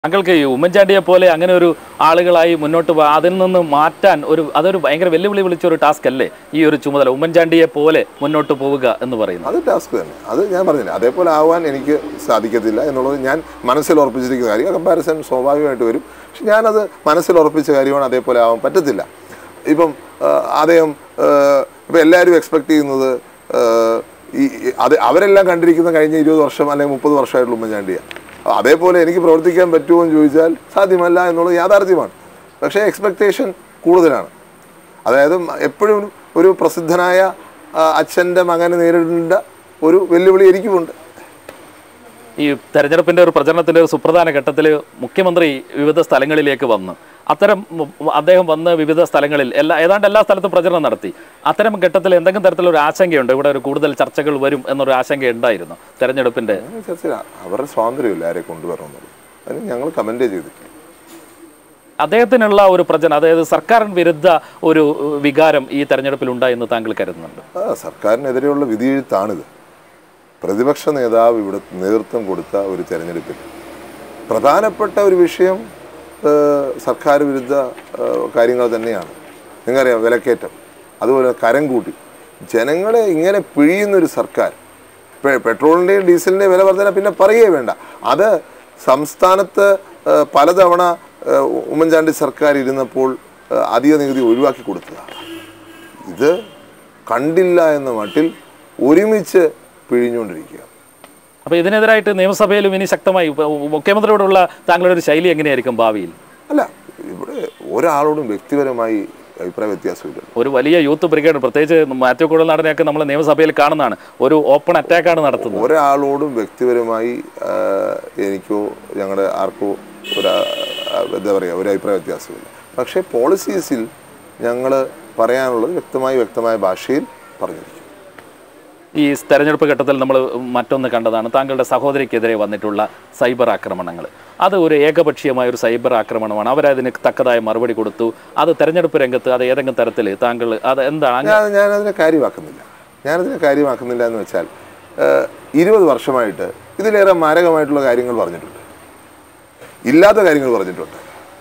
താങ്കൾക്ക് ഈ ഉമ്മൻചാണ്ടിയെ പോലെ അങ്ങനെ ഒരു ആളുകളായി മുന്നോട്ട് പോ അതിൽ നിന്ന് മാറ്റാൻ ഒരു അതൊരു ഭയങ്കര വെല്ലുവിളി വിളിച്ച ഒരു ടാസ്ക് അല്ലേ ഈ ഒരു ചുമതല ഉമ്മൻചാണ്ടിയെ പോലെ മുന്നോട്ട് പോവുക എന്ന് പറയുന്നത് അത് ടാസ്ക് തന്നെ അത് ഞാൻ പറഞ്ഞില്ല അതേപോലെ ആവാൻ എനിക്ക് സാധിക്കത്തില്ല എന്നുള്ളത് ഞാൻ മനസ്സിൽ ഉറപ്പിച്ചിരിക്കുന്ന കാര്യം കമ്പാരിസൺ സ്വാഭാവികമായിട്ട് വരും പക്ഷെ ഞാനത് മനസ്സിൽ ഉറപ്പിച്ച കാര്യമാണ് അതേപോലെ ആവാൻ പറ്റത്തില്ല ഇപ്പം ആ, അദ്ദേഹം ഇപ്പം എല്ലാവരും എക്സ്പെക്ട് ചെയ്യുന്നത് ആ, ഈ ഈ- അത് അവരെല്ലാം കണ്ടിരിക്കുന്ന കഴിഞ്ഞ ഇരുപത് വർഷം അല്ലെങ്കിൽ മുപ്പത് വർഷമായിട്ടുള്ള ഉമ്മൻചാണ്ടിയാണ് അതേപോലെ എനിക്ക് പ്രവർത്തിക്കാൻ പറ്റുമോ എന്ന് ചോദിച്ചാൽ സാധ്യമല്ല എന്നുള്ളത് യാഥാർത്ഥ്യമാണ് പക്ഷേ എക്സ്പെക്റ്റേഷൻ കൂടുതലാണ് അതായത് എപ്പോഴും ഒരു പ്രസിദ്ധനായ ആ, അച്ഛൻ്റെ മകനെ നേരിടേണ്ട ഒരു വെല്ലുവിളി എനിക്കുമുണ്ട് ഈ തെരഞ്ഞെടുപ്പിന്റെ ഒരു പ്രചരണത്തിന്റെ ഒരു സുപ്രധാന ഘട്ടത്തിൽ മുഖ്യമന്ത്രി വിവിധ സ്ഥലങ്ങളിലേക്ക് വന്നു അത്തരം ഉം, അദ്ദേഹം വന്ന് വിവിധ സ്ഥലങ്ങളിൽ എല്ലാ ഏതാണ്ട് എല്ലാ സ്ഥലത്തും പ്രചരണം നടത്തി അത്തരം ഘട്ടത്തിൽ എന്തെങ്കിലും തരത്തിലൊരു ആശങ്കയുണ്ട് ഇവിടെ ഒരു കൂടുതൽ ചർച്ചകൾ വരും എന്നൊരു ആശങ്ക ഉണ്ടായിരുന്നു തെരഞ്ഞെടുപ്പിന്റെ അങ്ങനെ ചർച്ചയില്ല അവരുടെ സ്വാതന്ത്ര്യമില്ല ആരെ കൊണ്ടുവരണമെന്നുള്ളത് അതിന് ഞങ്ങൾ കമൻറ്റേ ചെയ്തിട്ടില്ല അദ്ദേഹത്തിനുള്ള ഒരു പ്രചരണം അതായത് സർക്കാർ വിരുദ്ധ ഒരു ഏഹ്, വികാരം ഈ തെരഞ്ഞെടുപ്പിൽ ഉണ്ടായെന്ന് താങ്കൾ കരുതുന്നുണ്ട് ആ സർക്കാരിനെതിരെയുള്ള വിധിയെഴുത്താണിത് പ്രതിപക്ഷ നേതാവ് ഇവിടെ നേതൃത്വം കൊടുത്ത ഒരു തെരഞ്ഞെടുപ്പിൽ പ്രധാനപ്പെട്ട ഒരു വിഷയം ഏഹ്, സർക്കാർ വിരുദ്ധ ഏഹ്, കാര്യങ്ങൾ തന്നെയാണ് നിങ്ങൾക്കറിയാം വിലക്കയറ്റം അതുപോലെ കരം കൂട്ടി ജനങ്ങളെ ഇങ്ങനെ പിഴിയുന്നൊരു സർക്കാർ പെ- പെട്രോളിൻ്റെയും ഡീസലിൻ്റെയും വില വർധന പിന്നെ പറയുകയേ വേണ്ട അത് സംസ്ഥാനത്ത് ഏഹ്, പലതവണ ഏഹ്, ഉമ്മൻചാണ്ടി സർക്കാർ ഇരുന്നപ്പോൾ ഏഹ്, അധിക നികുതി ഒഴിവാക്കി കൊടുത്തതാണ് ഇത് കണ്ടില്ല എന്ന മട്ടിൽ ഒരുമിച്ച് പിഴിഞ്ഞുകൊണ്ടിരിക്കുക അപ്പൊ ഇതിനെതിരായിട്ട് നിയമസഭയിലും ഇനി ശക്തമായി ഇപ്പൊ മുഖ്യമന്ത്രിയോടുള്ള താങ്കളുടെ ഒരു ശൈലി എങ്ങനെയായിരിക്കും ഭാവിയിൽ അല്ല ഇവിടെ ഒരാളോടും വ്യക്തിപരമായി അഭിപ്രായ വ്യത്യാസമില്ല ഒരു വലിയ യൂത്ത് ബ്രിഗേഡ് പ്രത്യേകിച്ച് മാത്യു കുഴൽനാടനെയൊക്കെ നമ്മൾ നിയമസഭയിൽ കാണുന്നതാണ് ഒരു ഓപ്പൺ അറ്റാക്കാണ് നടത്തുന്നത് ഒരാളോടും വ്യക്തിപരമായി ആ, എനിക്കോ ഞങ്ങളുടെ ആർക്കോ ഒരു ആ, എന്താ പറയുക ഒരു അഭിപ്രായ വ്യത്യാസമില്ല പക്ഷേ പോളിസീസിൽ ഞങ്ങൾ പറയാനുള്ളത് വ്യക്തമായി വ്യക്തമായ ഭാഷയിൽ പറഞ്ഞിരിക്കും ഈ തെരഞ്ഞെടുപ്പ് ഘട്ടത്തിൽ നമ്മൾ മറ്റൊന്ന് കണ്ടതാണ് താങ്കളുടെ സഹോദരിക്കെതിരെ വന്നിട്ടുള്ള സൈബർ ആക്രമണങ്ങൾ അത് ഒരു ഏകപക്ഷീയമായ ഒരു സൈബർ ആക്രമണമാണ് അവരതിന് തക്കതായ മറുപടി കൊടുത്തു അത് തെരഞ്ഞെടുപ്പ് രംഗത്ത് അത് ഏതെങ്കിലും തരത്തിൽ താങ്കൾ അത് എന്താണ് ഞാൻ ഞാനതിനെ കാര്യമാക്കുന്നില്ല ഞാനതിനെ കാര്യമാക്കുന്നില്ല എന്ന് വെച്ചാൽ ഏഹ്, ഇരുപത് വർഷമായിട്ട് ഇതിലേറെ മാരകമായിട്ടുള്ള കാര്യങ്ങൾ പറഞ്ഞിട്ടുണ്ട് ഇല്ലാത്ത കാര്യങ്ങൾ പറഞ്ഞിട്ടുണ്ട്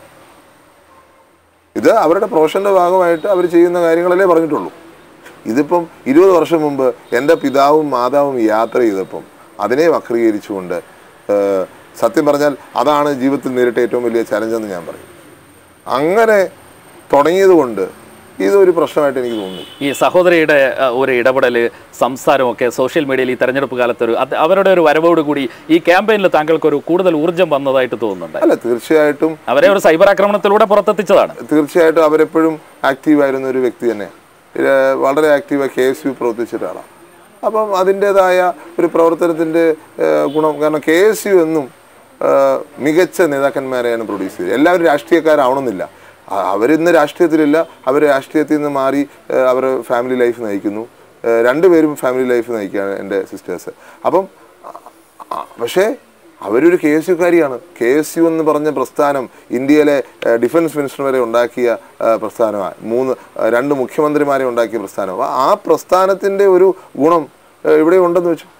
ഇത് അവരുടെ പ്രൊഫഷൻ്റെ ഭാഗമായിട്ട് അവർ ചെയ്യുന്ന കാര്യങ്ങളല്ലേ പറഞ്ഞിട്ടുള്ളൂ ഇതിപ്പം ഇരുപത് വർഷം മുമ്പ് എൻ്റെ പിതാവും മാതാവും യാത്ര ചെയ്തപ്പം അതിനെ വക്രീകരിച്ചുകൊണ്ട് ഏഹ്, സത്യം പറഞ്ഞാൽ അതാണ് ജീവിതത്തിൽ നേരിട്ട ഏറ്റവും വലിയ ചലഞ്ചെന്ന് ഞാൻ പറയും അങ്ങനെ തുടങ്ങിയത് കൊണ്ട് ഇതൊരു പ്രശ്നമായിട്ട് എനിക്ക് തോന്നുന്നു ഈ സഹോദരിയുടെ അഹ്, ഒരു ഇടപെടൽ സംസാരമൊക്കെ സോഷ്യൽ മീഡിയയിൽ ഈ തെരഞ്ഞെടുപ്പ് കാലത്തൊരു അത് അവരുടെ ഒരു വരവോട് കൂടി ഈ ക്യാമ്പയിനിൽ താങ്കൾക്കൊരു കൂടുതൽ ഊർജ്ജം വന്നതായിട്ട് തോന്നുന്നുണ്ട് അല്ല തീർച്ചയായിട്ടും അവരെ ഒരു സൈബർ ആക്രമണത്തിലൂടെ പുറത്തെത്തിച്ചതാണ് തീർച്ചയായിട്ടും അവരെപ്പോഴും ആക്റ്റീവായിരുന്ന ഒരു വ്യക്തി തന്നെ ഇത് വളരെ ആക്റ്റീവായി കെ എസ് യു പ്രവർത്തിച്ച ഒരാളാണ് അപ്പം അതിൻ്റെതായ ഒരു പ്രവർത്തനത്തിൻ്റെ ഏഹ്, ഗുണം കാരണം കെ എസ് യു എന്നും ഏഹ്, മികച്ച നേതാക്കന്മാരെയാണ് പ്രൊഡ്യൂസ് ചെയ്തത് എല്ലാവരും രാഷ്ട്രീയക്കാരാവണമെന്നില്ല അ- അവരിന്ന് രാഷ്ട്രീയത്തിലില്ല അവർ രാഷ്ട്രീയത്തിൽ നിന്ന് മാറി ഏഹ്, അവർ ഫാമിലി ലൈഫ് നയിക്കുന്നു ഏഹ്, രണ്ടുപേരും ഫാമിലി ലൈഫ് നയിക്കുകയാണ് എൻ്റെ സിസ്റ്റേഴ്സ് അപ്പം ആ, പക്ഷേ അവരൊരു കെ എസ് യുക്കാരിയാണ് കെ എസ് യു എന്ന് പറഞ്ഞ പ്രസ്ഥാനം ഇന്ത്യയിലെ ഏഹ്, ഡിഫൻസ് മിനിസ്റ്റർ വരെ ഉണ്ടാക്കിയ ഏഹ്, പ്രസ്ഥാനമാണ് മൂന്ന് ഏഹ്, രണ്ട് മുഖ്യമന്ത്രിമാരെ ഉണ്ടാക്കിയ പ്രസ്ഥാനം അപ്പോൾ ആ പ്രസ്ഥാനത്തിൻ്റെ ഒരു ഗുണം ഏഹ്, ഇവിടെ ഉണ്ടെന്ന് വെച്ചു